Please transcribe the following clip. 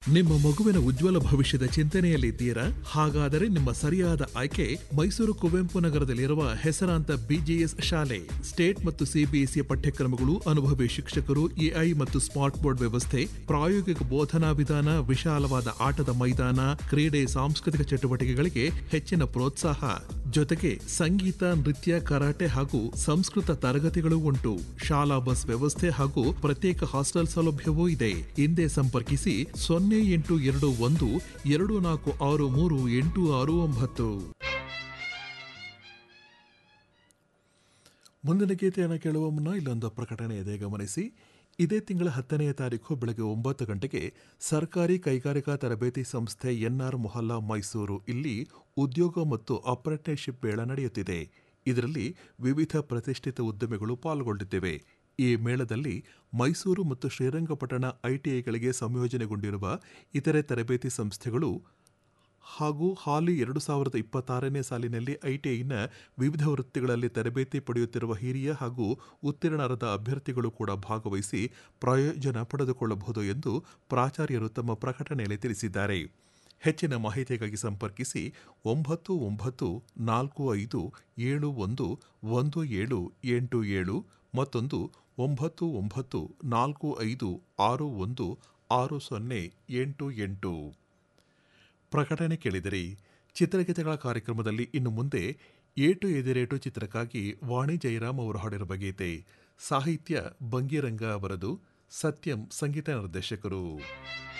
ನಿಮ್ಮ ಮಗುವಿನ ಉಜ್ವಲ ಭವಿಷ್ಯದ ಚಿಂತನೆಯಲ್ಲಿದ್ದೀರಾ ಹಾಗಾದರೆ ನಿಮ್ಮ ಸರಿಯಾದ ಆಯ್ಕೆ ಮೈಸೂರು ಕುವೆಂಪು ನಗರದಲ್ಲಿರುವ ಹೆಸರಾಂತ ಬಿಜಿಎಸ್ ಶಾಲೆ ಸ್ಟೇಟ್ ಮತ್ತು ಸಿಬಿಎಸ್ಇ ಪಠ್ಯಕ್ರಮಗಳು ಅನುಭವಿ ಶಿಕ್ಷಕರು ಎಐ ಮತ್ತು ಸ್ಮಾರ್ಟ್ ಬೋರ್ಡ್ ವ್ಯವಸ್ಥೆ ಪ್ರಾಯೋಗಿಕ ಬೋಧನಾ ವಿಧಾನ ವಿಶಾಲವಾದ ಆಟದ ಮೈದಾನ ಕ್ರೀಡೆ ಸಾಂಸ್ಕೃತಿಕ ಚಟುವಟಿಕೆಗಳಿಗೆ ಹೆಚ್ಚಿನ ಪ್ರೋತ್ಸಾಹ ಜೊತೆಗೆ ಸಂಗೀತ ನೃತ್ಯ ಕರಾಟೆ ಹಾಗೂ ಸಂಸ್ಕೃತ ತರಗತಿಗಳು ಉಂಟು ಶಾಲಾ ಬಸ್ ವ್ಯವಸ್ಥೆ ಹಾಗೂ ಪ್ರತ್ಯೇಕ ಹಾಸ್ಟೆಲ್ ಸೌಲಭ್ಯವೂ ಇದೆ ಹಿಂದೆ ಸಂಪರ್ಕಿಸಿ ಸೊನ್ನೆ ಎಂಟು ಎರಡು ಒಂದು ಎರಡು ನಾಲ್ಕು ಆರು ಮೂರು ಎಂಟು ಆರು ಒಂಬತ್ತು ಮುಂದಿನ ಗೀತೆಯನ್ನು ಕೇಳುವ ಮುನ್ನ ಇಲ್ಲೊಂದು ಪ್ರಕಟಣೆ ಇದೆ ಗಮನಿಸಿ ಇದೇ ತಿಂಗಳ ಹತ್ತನೆಯ ತಾರೀಕು ಬೆಳಗ್ಗೆ ಒಂಬತ್ತು ಗಂಟೆಗೆ ಸರ್ಕಾರಿ ಕೈಗಾರಿಕಾ ತರಬೇತಿ ಸಂಸ್ಥೆ ಎನ್ಆರ್ ಮೊಹಲ್ಲಾ ಮೈಸೂರು ಇಲ್ಲಿ ಉದ್ಯೋಗ ಮತ್ತು ಅಪ್ರೆಂಟಿಸ್ಶಿಪ್ ಮೇಳ ನಡೆಯುತ್ತಿದೆ ಇದರಲ್ಲಿ ವಿವಿಧ ಪ್ರತಿಷ್ಠಿತ ಉದ್ಯಮಿಗಳು ಪಾಲ್ಗೊಂಡಿದ್ದೇವೆ ಈ ಮೇಳದಲ್ಲಿ ಮೈಸೂರು ಮತ್ತು ಶ್ರೀರಂಗಪಟ್ಟಣ ಐಟಿಐಗಳಿಗೆ ಸಂಯೋಜನೆಗೊಂಡಿರುವ ಇತರೆ ತರಬೇತಿ ಸಂಸ್ಥೆಗಳು ಹಾಗೂ ಹಾಲಿ ಎರಡು ಸಾವಿರದ ಇಪ್ಪತ್ತಾರನೇ ಸಾಲಿನಲ್ಲಿ ಐಟಿಐನ ವಿವಿಧ ವೃತ್ತಿಗಳಲ್ಲಿ ತರಬೇತಿ ಪಡೆಯುತ್ತಿರುವ ಹಿರಿಯ ಹಾಗೂ ಉತ್ತೀರ್ಣರಾದ ಅಭ್ಯರ್ಥಿಗಳು ಕೂಡ ಭಾಗವಹಿಸಿ ಪ್ರಯೋಜನ ಪಡೆದುಕೊಳ್ಳಬಹುದು ಎಂದು ಪ್ರಾಚಾರ್ಯರು ತಮ್ಮ ಪ್ರಕಟಣೆಯಲ್ಲಿ ತಿಳಿಸಿದ್ದಾರೆ ಹೆಚ್ಚಿನ ಮಾಹಿತಿಗಾಗಿ ಸಂಪರ್ಕಿಸಿ ಒಂಬತ್ತು ಒಂಬತ್ತು ನಾಲ್ಕು ಐದು ಏಳು ಒಂದು ಒಂದು ಏಳು ಎಂಟು ಏಳು ಮತ್ತೊಂದು ಒಂಬತ್ತು ಒಂಬತ್ತು ನಾಲ್ಕು ಐದು ಆರು ಒಂದು ಆರು ಸೊನ್ನೆ ಎಂಟು ಎಂಟು ಪ್ರಕಟಣೆ ಕೇಳಿದಿರಿ ಚಿತ್ರಗೀತೆಗಳ ಕಾರ್ಯಕ್ರಮದಲ್ಲಿ ಇನ್ನು ಮುಂದೆ ಏಟು ಎದಿರೇಟು ಚಿತ್ರಕ್ಕಾಗಿ ವಾಣಿ ಜಯರಾಮ್ ಅವರು ಹಾಡಿರುವ ಗೀತೆ ಸಾಹಿತ್ಯ ಬಂಗಿರಂಗ ಅವರದು ಸತ್ಯಂ ಸಂಗೀತ ನಿರ್ದೇಶಕರು